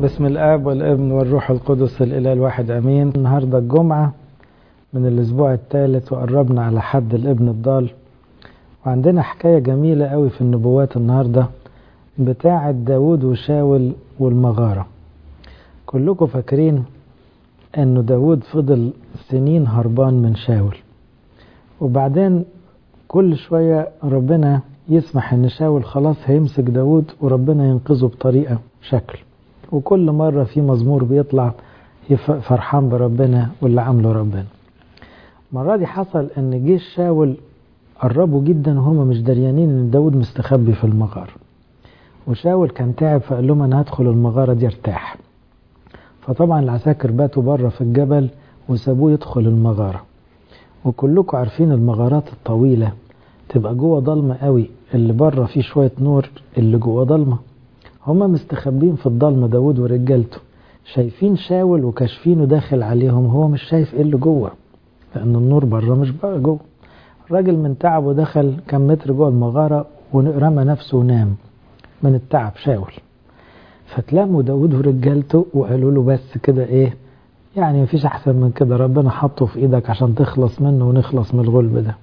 بسم الآب والابن والروح القدس الإله الواحد أمين النهاردة الجمعة من الأسبوع الثالث وقربنا على حد الابن الضال وعندنا حكاية جميلة قوي في النبوات النهاردة بتاعة داود وشاول والمغارة كلكم فاكرين أنه داود فضل سنين هربان من شاول وبعدين كل شوية ربنا يسمح ان شاول خلاص هيمسك داود وربنا ينقذه بطريقة شكل وكل مرة في مزمور بيطلع فرحان بربنا واللي عامله ربنا المرة دي حصل ان جيش شاول قربوا جدا وهم مش دريانين ان داود مستخبي في المغارة وشاول كان تعب فقال لهم انا هدخل المغارة دي ارتاح فطبعا العساكر باتوا بره في الجبل وسابوه يدخل المغارة وكلكم عارفين المغارات الطويلة تبقى جوه ضلمة قوي اللي بره فيه شوية نور اللي جوه ضلمة هما مستخبين في الضلمة داود ورجالته شايفين شاول وكاشفينه داخل عليهم هو مش شايف ايه اللي جوه لأن النور بره مش بقى جوه الراجل من تعبه دخل كم متر جوه المغارة ورمى نفسه ونام من التعب شاول فتلموا داود ورجالته وقالوا له بس كده ايه يعني مفيش احسن من كده ربنا حطه في ايدك عشان تخلص منه ونخلص من الغلب ده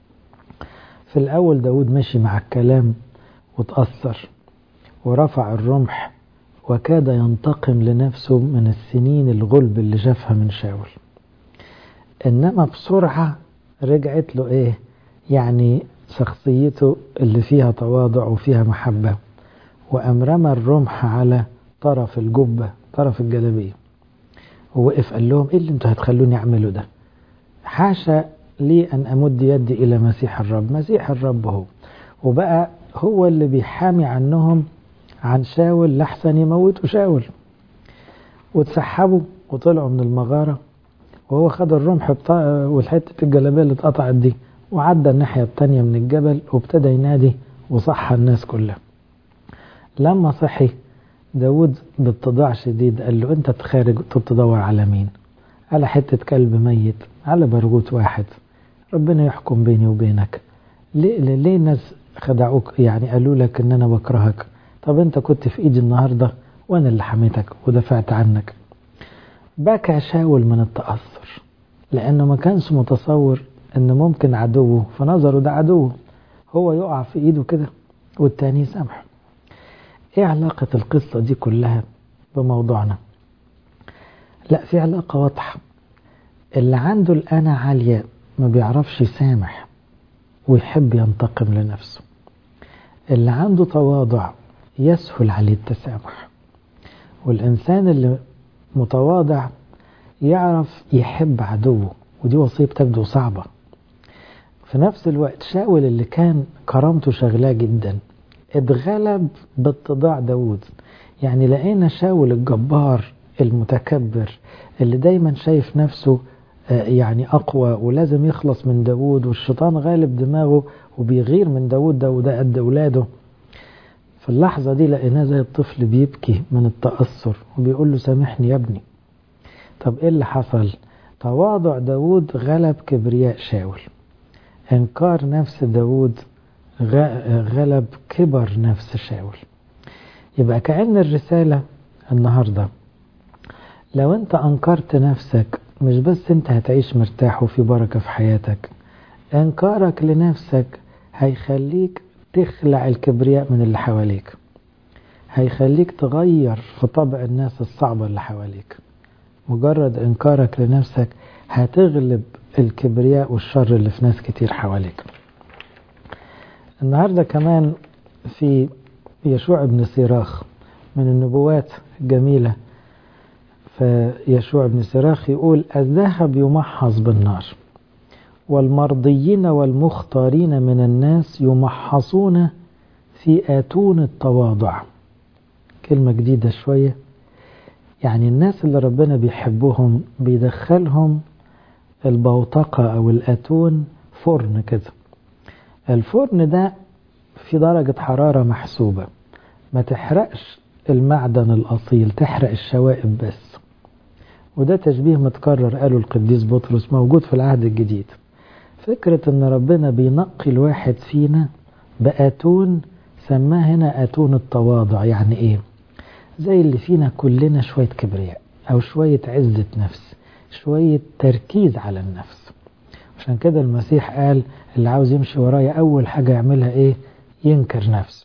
في الاول داود مشي مع الكلام وتأثر ورفع الرمح وكاد ينتقم لنفسه من السنين الغلب اللي شافها من شاول انما بسرعة رجعت له ايه يعني شخصيته اللي فيها تواضع وفيها محبة وقام رمى الرمح على طرف الجبة طرف الجلابية ووقف قال لهم ايه اللي انتوا هتخلوني اعمله ده حاشا لي ان امد يدي الى مسيح الرب مسيح الرب هو وبقى هو اللي بيحامي عنهم عن شاول لحسن يموتوا شاول واتسحبوا وطلعوا من المغارة وهو خد الرمح بتاع والحتة الجلابية اللي اتقطعت دي وعدى الناحية التانية من الجبل وابتدى ينادي وصح الناس كلها لما صحي داود باتضاع شديد قال له انت تخارج تدور على مين على حتة كلب ميت على برغوت واحد ربنا يحكم بيني وبينك ليه, ليه الناس خدعوك يعني قالوا لك ان انا بكرهك طب انت كنت في ايدي النهاردة وانا اللي حميتك ودفعت عنك بكى شاول من التأثر لانه ما كانش متصور ان ممكن عدوه في نظره ده عدوه هو يقع في ايده كده والتاني يسامحه ايه علاقة القصة دي كلها بموضوعنا لا في علاقة واضحة اللي عنده الأنا عالية ما بيعرفش يسامح ويحب ينتقم لنفسه اللي عنده تواضع يسهل عليه التسامح والإنسان اللي متواضع يعرف يحب عدوه ودي وصية تبدو صعبة في نفس الوقت شاول اللي كان كرامته شغلاه جدا اتغلب باتضاع داود يعني لقينا شاول الجبار المتكبر اللي دايما شايف نفسه يعني أقوى ولازم يخلص من داود والشيطان غالب دماغه وبيغير من داود ده وده قد أولاده في اللحظة دي لقيناه زي الطفل بيبكي من التأثر وبيقول له سامحني يا ابني طب ايه اللي حصل تواضع داود غلب كبرياء شاول انكار نفس داود غلب كبر نفس شاول يبقى كأن الرسالة النهاردة لو انت انكرت نفسك مش بس انت هتعيش مرتاح وفي بركة في حياتك انكارك لنفسك هيخليك تخلع الكبرياء من اللي حواليك هيخليك تغير في طبع الناس الصعبة اللي حواليك مجرد انكارك لنفسك هتغلب الكبرياء والشر اللي في ناس كتير حواليك النهاردة كمان في يشوع بن سيراخ من النبوات الجميلة فيشوع بن سيراخ يقول الذهب يمحص بالنار والمرضيين والمختارين من الناس يمحصون في آتون التواضع كلمة جديدة شوية يعني الناس اللي ربنا بيحبهم بيدخلهم البوتقة أو الأتون فرن كده الفرن ده في درجة حرارة محسوبة ما تحرقش المعدن الأصيل تحرق الشوائب بس وده تشبيه متكرر قاله القديس بطرس موجود في العهد الجديد فكرة ان ربنا بينقي الواحد فينا بأتون سماه هنا أتون التواضع يعني ايه زي اللي فينا كلنا شوية كبرياء أو شوية عزة نفس شوية تركيز على النفس عشان كده المسيح قال اللي عاوز يمشي ورايا أول حاجة يعملها إيه ينكر نفسه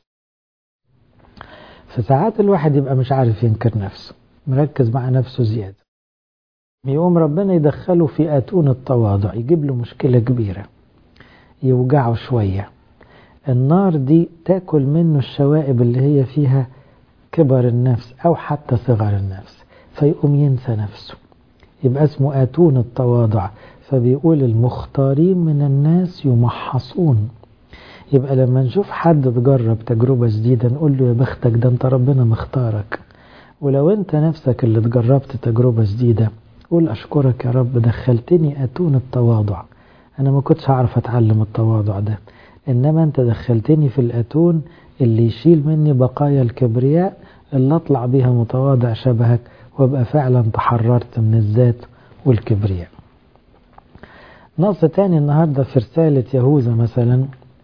فساعات الواحد يبقى مش عارف ينكر نفسه مركز مع نفسه زيادة يقوم ربنا يدخله في أتون التواضع يجيب له مشكلة كبيرة يوجعه شوية النار دي تاكل منه الشوائب اللي هي فيها كبر النفس أو حتى صغر النفس فيقوم ينسى نفسه يبقى اسمه آتون التواضع فبيقول المختارين من الناس يمحصون يبقى لما نشوف حد تجرب تجربة جديدة نقول له يا بختك ده انت ربنا مختارك ولو انت نفسك اللي تجربت تجربة جديدة قول أشكرك يا رب دخلتني أتون التواضع أنا ما كنتش هعرف أتعلم التواضع ده إنما أنت دخلتني في الأتون اللي يشيل مني بقايا الكبرياء اللي أطلع بيها متواضع شبهك وابقى فعلا تحررت من الذات والكبرياء نص تاني النهاردة في رسالة يهوذا مثلا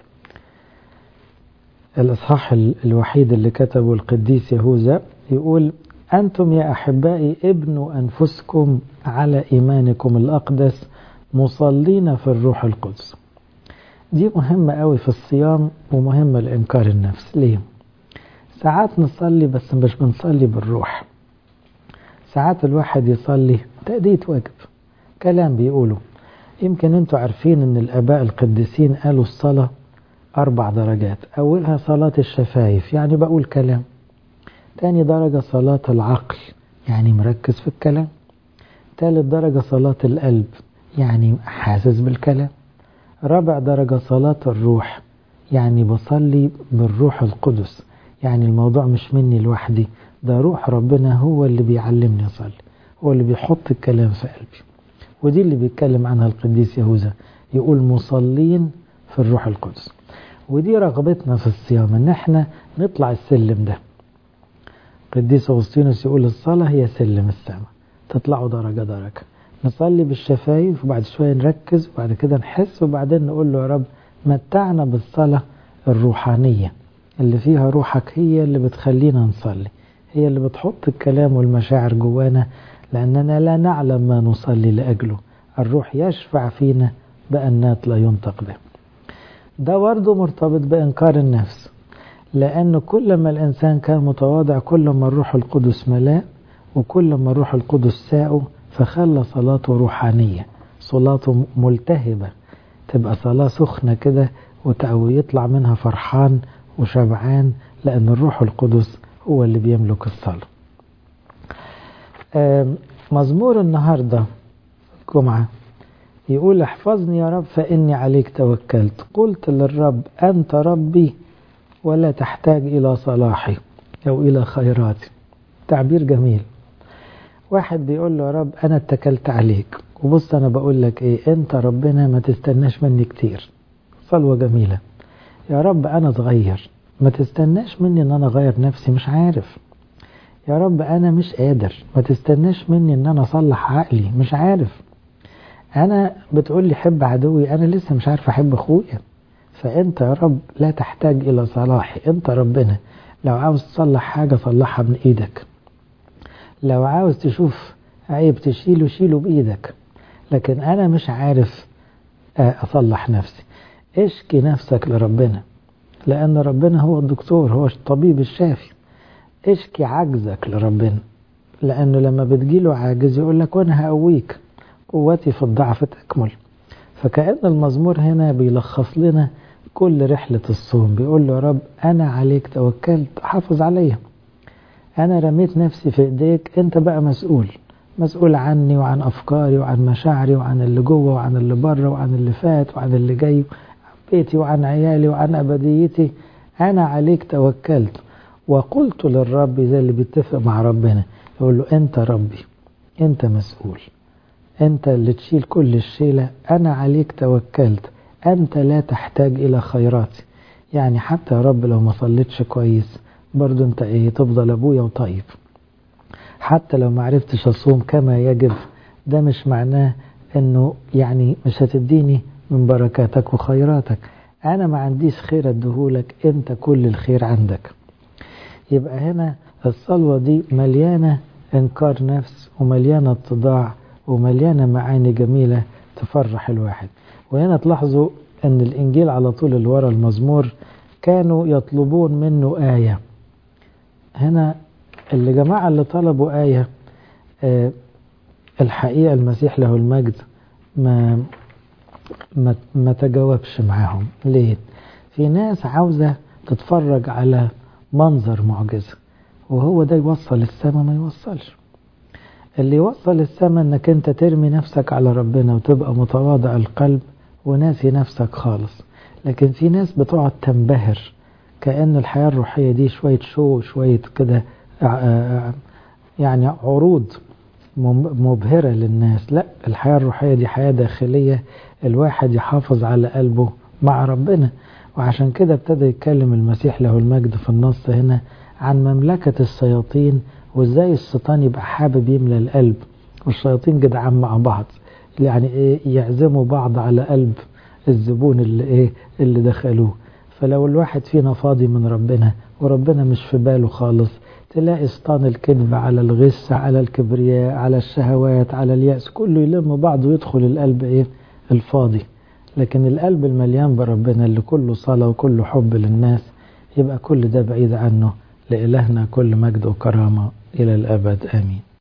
الإصحاح الوحيد اللي كتبه القديس يهوذا يقول أنتم يا أحبائي ابنوا أنفسكم على إيمانكم الأقدس مصلين في الروح القدس دي مهمة قوي في الصيام ومهمة لإنكار النفس ليه؟ ساعات نصلي بس مش بنصلي بالروح ساعات الواحد يصلي تأدية واجب كلام بيقوله يمكن انتوا عارفين ان الآباء القديسين قالوا الصلاة أربع درجات أولها صلاة الشفايف يعني بقول كلام تاني درجة صلاة العقل يعني مركز في الكلام تالت درجة صلاة القلب يعني حاسس بالكلام رابع درجة صلاة الروح يعني بصلي بالروح القدس يعني الموضوع مش مني لوحدي ده روح ربنا هو اللي بيعلمني أصلي هو اللي بيحط الكلام في قلبي ودي اللي بيتكلم عنها القديس يهوذا يقول مصلين في الروح القدس ودي رغبتنا في الصيام ان احنا نطلع السلم ده قديس أغسطينوس يقول الصلاة هي سلم السماء تطلعوا درجة درجة نصلي بالشفايف وبعد شوية نركز وبعد كده نحس وبعدين نقول له يا رب متعنا بالصلاة الروحانية اللي فيها روحك هي اللي بتخلينا نصلي هي اللي بتحط الكلام والمشاعر جوانا لأننا لا نعلم ما نصلي لأجله الروح يشفع فينا بأنات لا ينطق به ده برضه مرتبط بإنكار النفس لأنه كل ما الإنسان كان متواضع كل ما الروح القدس ملاه وكل ما الروح القدس ساءه فخلى صلاته روحانية صلاته ملتهبة تبقى صلاة سخنة كده ويطلع منها فرحان وشبعان لأن الروح القدس هو اللي بيملك الصلاة مزمور النهاردة الجمعة يقول احفظني يا رب فإني عليك توكلت قلت للرب أنت ربي ولا تحتاج إلى صلاحي أو إلى خيراتي تعبير جميل واحد بيقول له يا رب أنا اتكلت عليك وبص أنا بقول لك إيه أنت ربنا ما تستناش مني كتير صلوة جميلة يا رب أنا صغير ما تستناش مني أن أنا أغير نفسي مش عارف يا رب أنا مش قادر ما تستناش مني أن أنا أصلح عقلي مش عارف أنا بتقول لي حب عدوي أنا لسه مش عارف أحب أخويا فأنت يا رب لا تحتاج إلى صلاحي أنت ربنا لو عاوز تصلح حاجة صلحها من إيدك لو عاوز تشوف عيب تشيله شيله بإيدك لكن أنا مش عارف أصلح نفسي اشكي نفسك لربنا لأن ربنا هو الدكتور هو الطبيب الشافي اشكي عجزك لربنا لأنه لما بتجيله عاجز يقول لك وأنا هقويك قوتي في الضعف تكمل فكأن المزمور هنا بيلخص لنا كل رحلة الصوم بيقول له يا رب أنا عليك توكلت حافظ عليا أنا رميت نفسي في إيديك أنت بقى مسؤول مسؤول عني وعن أفكاري وعن مشاعري وعن اللي جوه وعن اللي بره وعن اللي فات وعن اللي جاي عن بيتي وعن عيالي وعن أبديتي أنا عليك توكلت وقلت للرب زي اللي بيتفق مع ربنا يقول له أنت ربي أنت مسؤول أنت اللي تشيل كل الشيلة أنا عليك توكلت أنت لا تحتاج إلى خيراتي يعني حتى يا رب لو ما صليتش كويس برضو أنت إيه تفضل أبويا وطيب حتى لو ما عرفتش أصوم كما يجب ده مش معناه أنه يعني مش هتديني من بركاتك وخيراتك أنا ما عنديش خير أديهولك أنت كل الخير عندك يبقى هنا الصلوة دي مليانة إنكار نفس ومليانة اتضاع ومليانة معاني جميلة تفرح الواحد وهنا تلاحظوا أن الإنجيل على طول اللي ورا المزمور كانوا يطلبون منه آية هنا اللي جماعة اللي طلبوا آية آه الحقيقة المسيح له المجد ما ما, ما تجاوبش معاهم ليه في ناس عاوزة تتفرج على منظر معجزة وهو ده يوصل السماء ما يوصلش اللي يوصل السماء انك انت ترمي نفسك على ربنا وتبقى متواضع القلب وناسي نفسك خالص لكن في ناس بتقعد تنبهر كأن الحياة الروحية دي شوية شو شوية كده يعني عروض مبهرة للناس لا الحياة الروحية دي حياة داخلية الواحد يحافظ على قلبه مع ربنا وعشان كده ابتدى يتكلم المسيح له المجد في النص هنا عن مملكة الشياطين وازاي الشيطان يبقى حابب يملى القلب والشياطين جدعان مع بعض يعني ايه يعزموا بعض على قلب الزبون اللي ايه اللي دخلوه فلو الواحد فينا فاضي من ربنا وربنا مش في باله خالص تلاقي شيطان الكذب على الغش على الكبرياء على الشهوات على اليأس كله يلم بعض ويدخل القلب ايه الفاضي لكن القلب المليان بربنا اللي كله صلاة وكله حب للناس يبقى كل ده بعيد عنه لإلهنا كل مجد وكرامة إلى الأبد آمين